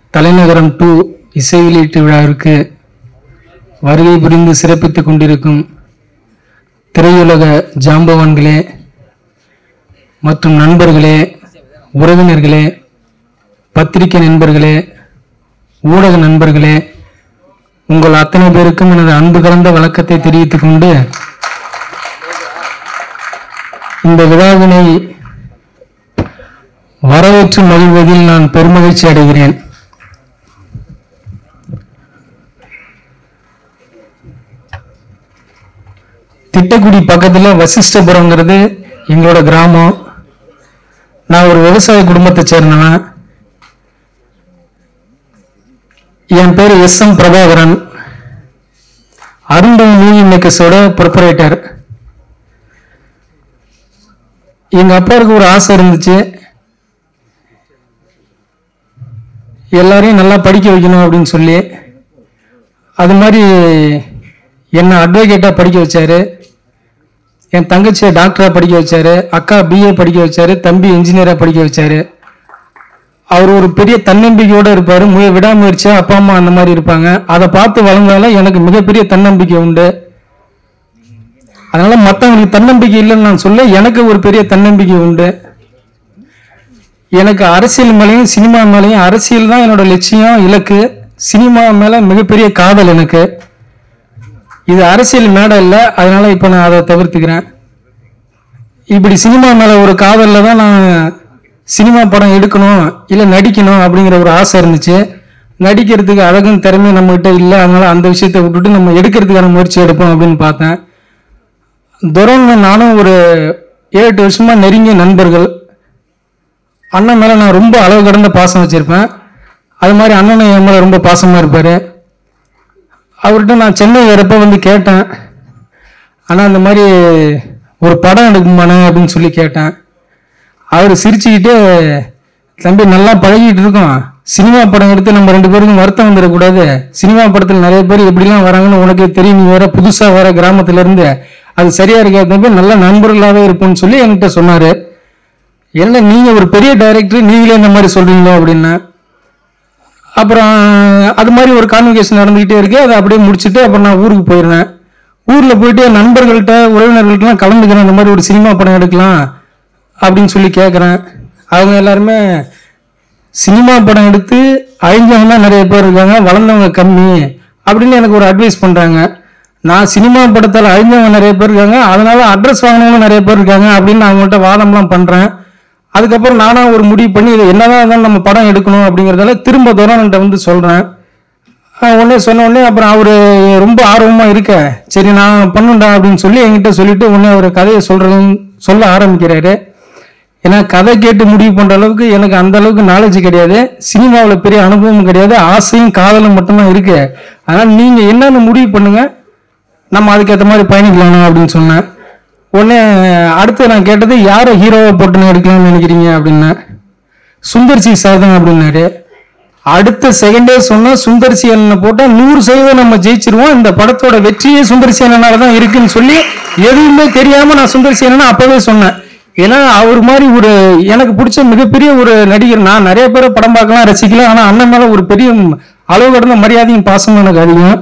தலைநகரம் டூ இசை வெளியீட்டு விழாவிற்கு வருகை புரிந்து சிறப்பித்துக் கொண்டிருக்கும் திரையுலக ஜாம்பவான்களே மற்றும் நண்பர்களே உறவினர்களே பத்திரிகை நண்பர்களே ஊடக நண்பர்களே உங்கள் அத்தனை பேருக்கும் எனது அன்பு கலந்த வணக்கத்தை தெரிவித்துக் கொண்டு இந்த விழாவினை வரவேற்று மகிழ்வதில் நான் பெருமகிழ்ச்சி அடைகிறேன் திட்டக்குடி பக்கத்துல வசிஷ்டபுரங்கிறது எங்களோட கிராமம் நான் ஒரு விவசாய குடும்பத்தை சேர்ந்தவன் என் பேர் S M Prabhakaran Arundam movie மேக்கர்ஸோட ப்ரொப்பரேட்டர் எங்க அப்பாவுக்கு ஒரு ஆசை இருந்துச்சு எல்லாரையும் நல்லா படிக்க வைக்கணும் அப்படின்னு சொல்லி அது மாதிரி என்னை அட்வொகேட்டாக படிக்க வச்சாரு என் தங்கச்சியை டாக்டராக படிக்க வச்சாரு அக்கா பிஏ படிக்க வச்சாரு தம்பி இன்ஜினியராக படிக்க வச்சாரு அவர் ஒரு பெரிய தன்னம்பிக்கையோட இருப்பாரு முய விடாமுயற்சியா அப்பா அம்மா அந்த மாதிரி இருப்பாங்க அதை பார்த்து வளர்ந்தால எனக்கு மிகப்பெரிய தன்னம்பிக்கை உண்டு அதனால மற்றவங்களுக்கு தன்னம்பிக்கை இல்லைன்னு நான் சொல்ல எனக்கு ஒரு பெரிய தன்னம்பிக்கை உண்டு எனக்கு அரசியல் மேலேயும் சினிமா மேலேயும் அரசியல் தான் என்னோட லட்சியம் இலக்கு சினிமா மேல மிகப்பெரிய காதல் எனக்கு இது அரசியல் மேடை இல்லை அதனால இப்போ நான் அதை தவிர்த்துக்கிறேன் இப்படி சினிமா மேல ஒரு காதல்ல தான் நான் சினிமா படம் எடுக்கணும் இல்லை நடிக்கணும் அப்படிங்கிற ஒரு ஆசை இருந்துச்சு நடிக்கிறதுக்கு அழகும் திறமையும் நம்மகிட்ட இல்லை அதனால அந்த விஷயத்தை விட்டுட்டு நம்ம எடுக்கிறதுக்கான முயற்சி எடுப்போம் அப்படின்னு பார்த்தேன் துரம் நானும் ஒரு ஏழு எட்டு வருஷமா நெருங்கிய நண்பர்கள் அண்ணன் மேல நான் ரொம்ப அளவு கடந்த பாசம் வச்சிருப்பேன் அது மாதிரி அண்ணனும் என் மேல ரொம்ப பாசமா இருப்பாரு அவர்கிட்ட நான் சென்னை வரப்ப வந்து கேட்டேன் ஆனா அந்த மாதிரி ஒரு படம் எடுக்குமாண்ணே அப்படின்னு சொல்லி கேட்டேன் அவர் சிரிச்சுக்கிட்டு தம்பி நல்லா பழகிட்டு இருக்கோம் சினிமா படம் எடுத்து நம்ம ரெண்டு பேருக்கும் வருத்தம் வந்துடக்கூடாது சினிமா படத்தில் நிறைய பேர் எப்படிலாம் வராங்கன்னு உனக்கே தெரியும் நீ வேற புதுசா வர கிராமத்துல இருந்து அது சரியா இருக்காது தம்பி நல்ல நண்பர்களாவே இருப்போம்னு சொல்லி என்கிட்ட சொன்னாரு என்ன நீங்க ஒரு பெரிய டைரக்டர் நீங்களே இந்த மாதிரி சொல்றீங்களோ அப்படின்னா அப்புறம் அது மாதிரி ஒரு கான்வெகேஷன் நடந்துகிட்டே இருக்கு அதை அப்படியே முடிச்சுட்டு அப்புறம் நான் ஊருக்கு போயிருந்தேன் ஊர்ல போயிட்டு என் நண்பர்கள்ட்ட உறவினர்கள்ட்டலாம் கலந்துக்கிறேன் இந்த மாதிரி ஒரு சினிமா படம் எடுக்கலாம் அப்படின்னு சொல்லி கேட்குறேன் அவங்க எல்லாருமே சினிமா படம் எடுத்து அழிஞ்சவங்க தான் நிறைய பேர் இருக்காங்க வளர்ந்தவங்க கம்மி அப்படின்னு எனக்கு ஒரு அட்வைஸ் பண்றாங்க நான் சினிமா படத்தில் அழிஞ்சவங்க நிறைய பேர் இருக்காங்க அதனால அட்ரஸ் வாங்கினவங்க நிறைய பேர் இருக்காங்க அப்படின்னு நான் அவங்கள்ட்ட வாதம்லாம் பண்றேன் அதுக்கப்புறம் நானா ஒரு முடிவு பண்ணி இதை என்னதான் இருந்தாலும் நம்ம படம் எடுக்கணும் அப்படிங்கறதால திரும்ப தூரம் என்கிட்ட வந்து சொல்றேன் ஆஹ் உடனே சொன்ன உடனே அப்புறம் அவரு ரொம்ப ஆர்வமா இருக்க சரி நான் பண்ணுண்டா அப்படின்னு சொல்லி என்கிட்ட சொல்லிட்டு உடனே அவர் கதையை சொல்றதுன்னு சொல்ல ஆரம்பிக்கிறாரு ஏன்னா கதை கேட்டு முடிவு பண்ற அளவுக்கு எனக்கு அந்த அளவுக்கு நாலேஜ் கிடையாது சினிமாவில் பெரிய அனுபவம் கிடையாது ஆசையும் காதலும் மட்டும்தான் இருக்கு அதனால நீங்க என்னன்னு முடிவு பண்ணுங்க நம்ம அதுக்கேற்ற மாதிரி பயணிக்கலாம் அப்படின்னு சொன்னேன் உடனே அடுத்து நான் கேட்டது யாரை ஹீரோவை போட்டுன்னு எடுக்கலாம்னு நினைக்கிறீங்க அப்படின்னா சுந்தர் சி சார் தான் அப்படின்னாரு அடுத்த செகண்டே சொன்னா சுந்தர் சி அண்ணனை போட்டா நூறு சதவீதம் நம்ம ஜெயிச்சிருவோம் இந்த படத்தோட வெற்றியே சுந்தர் சி அண்ணனால தான் இருக்குன்னு சொல்லி எதுவுமே தெரியாம நான் சுந்தர் சி அண்ணனை அப்பவே சொன்னேன் ஏன்னா அவர் மாதிரி ஒரு எனக்கு பிடிச்ச மிகப்பெரிய ஒரு நடிகர் நான் நிறைய பேரை படம் பார்க்கலாம் ரசிக்கலாம் ஆனா அண்ணன் மேல ஒரு பெரிய அளவு கடந்த மரியாதையும் பாசமும் எனக்கு அதிகம்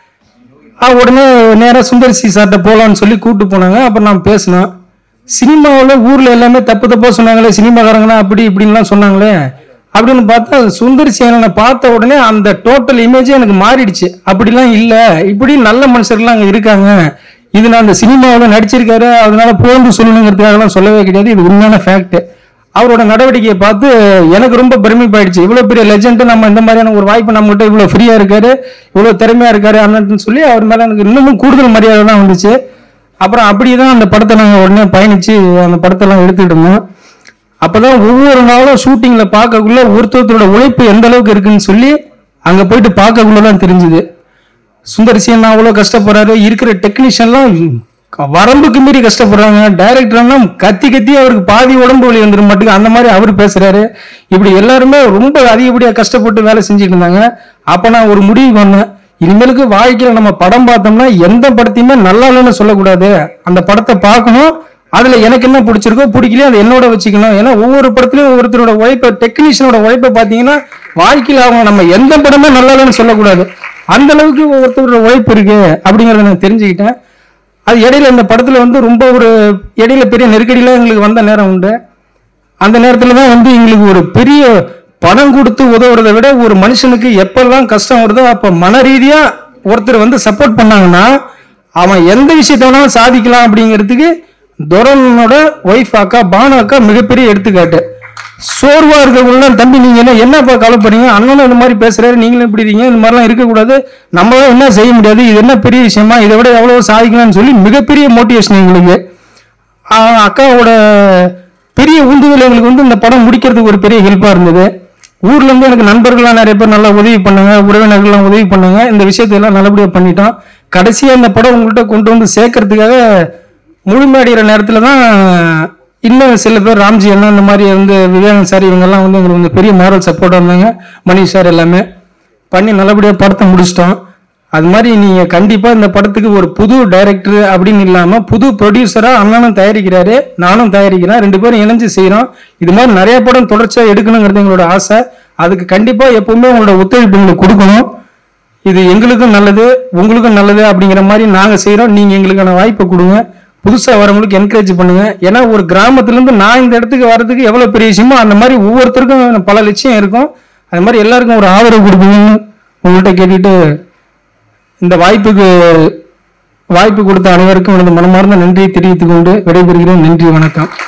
ஆ, உடனே நேரா சுந்தர் சி சார்ட்ட போலான்னு சொல்லி கூட்டு போனாங்க அப்புறம் நான் பேசினேன் சினிமாவில் ஊர்ல எல்லாமே தப்பு தப்பா சொன்னாங்களே சினிமாக்காரங்கன்னா அப்படி இப்படின்லாம் சொன்னாங்களே அப்படின்னு பார்த்தா சுந்தர் சேனனை பார்த்த உடனே அந்த டோட்டல் இமேஜே எனக்கு மாறிடுச்சு அப்படிலாம் இல்லை இப்படி நல்ல மனுஷர்லாம் அங்கே இருக்காங்க இது நான் அந்த சினிமாவில் நடிச்சிருக்காரு அதனால புகழ்ந்து சொல்லணுங்கிறதுக்காகலாம் சொல்லவே கிடையாது இது உண்மையான ஃபேக்ட் அவரோட நடவடிக்கையை பார்த்து எனக்கு ரொம்ப பெருமைப்பாயிடுச்சு இவ்வளவு பெரிய லெஜெண்ட் நம்ம இந்த மாதிரியான ஒரு வாய்ப்பு நம்மகிட்ட இவ்வளவு ஃப்ரீயா இருக்காரு இவ்வளவு திறமையா இருக்காரு அண்ணன் சொல்லி அவர் மேல எனக்கு இன்னமும் கூடுதல் மரியாதை தான் வந்துச்சு அப்புறம் அப்படியே தான் அந்த படத்தை நாங்கள் உடனே பயணிச்சு அந்த படத்தெல்லாம் எடுத்துட்டு இருந்தோம் அப்பதான் ஒவ்வொரு நாளும் ஷூட்டிங்ல பார்க்கக்குள்ள ஒருத்தொருத்தரோட உழைப்பு எந்த அளவுக்கு இருக்குன்னு சொல்லி அங்க போயிட்டு பார்க்கக்குள்ள தான் தெரிஞ்சுது சுந்தர்சியன் அவ்வளோ கஷ்டப்படுறாரு இருக்கிற டெக்னீஷியன்லாம் வரம்புக்கு மீறி கஷ்டப்படுறாங்க டைரக்டர்லாம் கத்தி கத்தி அவருக்கு பாதி உடம்பு வலி வந்துடும் மட்டும் அந்த மாதிரி அவர் பேசுறாரு இப்படி எல்லாருமே ரொம்ப அதிகப்படியா கஷ்டப்பட்டு வேலை செஞ்சுட்டு இருந்தாங்க அப்ப நான் ஒரு முடிவுக்கு வந்தேன் இனிமேலுக்கு வாழ்க்கையில நம்ம படம் பார்த்தோம்னா எந்த படத்தையுமே நல்லா இல்லைன்னு சொல்லக்கூடாது அந்த படத்தை பார்க்கணும் அதுல எனக்கு என்ன பிடிச்சிருக்கோ பிடிக்கலையோ அதை என்னோட வச்சுக்கணும் ஏன்னா ஒவ்வொரு படத்துலயும் ஒவ்வொருத்தரோட உழைப்பை டெக்னீஷியனோட உழைப்பை பார்த்தீங்கன்னா வாழ்க்கையில் அவங்க நம்ம எந்த படமே நல்லா இல்லைன்னு சொல்லக்கூடாது அந்த அளவுக்கு ஒவ்வொருத்தரோட உழைப்பு இருக்கு அப்படிங்கறத நான் தெரிஞ்சுக்கிட்டேன் அது இடையில இந்த படத்துல வந்து ரொம்ப ஒரு இடையில பெரிய நெருக்கடியில எங்களுக்கு வந்த நேரம் உண்டு அந்த நேரத்துல தான் வந்து எங்களுக்கு ஒரு பெரிய பணம் கொடுத்து உதவுறதை விட ஒரு மனுஷனுக்கு எப்பெல்லாம் கஷ்டம் வருதோ அப்ப மன ரீதியா ஒருத்தர் வந்து சப்போர்ட் பண்ணாங்கன்னா அவன் எந்த விஷயத்த வேணாலும் சாதிக்கலாம் அப்படிங்கிறதுக்கு துரனோட ஒய்ஃப் அக்கா பானு அக்கா மிகப்பெரிய எடுத்துக்காட்டு சோர்வா இருக்கவங்கள தம்பி நீங்க என்ன என்னப்பா கவலைப்படுறீங்க அண்ணனும் இந்த மாதிரி பேசுறாரு நீங்களும் இப்படி இருக்கீங்க இந்த மாதிரிலாம் இருக்கக்கூடாது நம்மளால என்ன செய்ய முடியாது இது என்ன பெரிய விஷயமா இதை விட எவ்வளவு சாதிக்கலாம்னு சொல்லி மிகப்பெரிய மோட்டிவேஷன் எங்களுக்கு ஆஹ் அக்காவோட பெரிய உந்துதல் எங்களுக்கு வந்து இந்த படம் முடிக்கிறதுக்கு ஒரு பெரிய ஹெல்ப்பா இருந்தது ஊர்ல இருந்து எனக்கு நண்பர்கள்லாம் நிறைய பேர் நல்லா உதவி பண்ணாங்க உறவினர்கள்லாம் உதவி பண்ணாங்க இந்த விஷயத்தை எல்லாம் நல்லபடியா பண்ணிட்டோம் கடைசியா இந்த படம் உங்கள்கிட்ட கொண்டு வந்து சேர்க்கறதுக்காக முழுமையடைகிற நேரத்துல தான் இன்னும் சில பேர் ராம்ஜி அண்ணா இந்த மாதிரி வந்து விவேகன் சார் இவங்கெல்லாம் வந்து எங்களுக்கு வந்து பெரிய மாரல் சப்போர்ட்டாக இருந்தாங்க மணிஷ் சார் எல்லாமே பண்ணி நல்லபடியாக படத்தை முடிச்சிட்டோம் அது மாதிரி நீங்க கண்டிப்பா இந்த படத்துக்கு ஒரு புது டைரக்டர் அப்படின்னு இல்லாம புது ப்ரொடியூசரா அண்ணனும் தயாரிக்கிறாரு நானும் தயாரிக்கிறேன் ரெண்டு பேரும் இணைஞ்சு செய்றோம் இது மாதிரி நிறைய படம் தொடர்ச்சியா எடுக்கணுங்கிறது எங்களோட ஆசை அதுக்கு கண்டிப்பா எப்பவுமே உங்களோட ஒத்துழைப்பு எங்களுக்கு கொடுக்கணும் இது எங்களுக்கும் நல்லது உங்களுக்கும் நல்லது அப்படிங்கிற மாதிரி நாங்க செய்றோம் நீங்க எங்களுக்கான வாய்ப்பை கொடுங்க புதுசா வரவங்களுக்கு என்கரேஜ் பண்ணுங்க ஏன்னா ஒரு கிராமத்துல இருந்து நான் இந்த இடத்துக்கு வர்றதுக்கு எவ்வளவு பெரிய விஷயமோ அந்த மாதிரி ஒவ்வொருத்தருக்கும் பல லட்சியம் இருக்கும் அது மாதிரி எல்லாருக்கும் ஒரு ஆதரவு கொடுக்கணும்னு உங்கள்கிட்ட கேட்டுட்டு இந்த வாய்ப்புக்கு வாய்ப்பு கொடுத்த அனைவருக்கும் எனது மனமார்ந்த நன்றியை தெரிவித்துக் கொண்டு விடைபெறுகிறேன் நன்றி வணக்கம்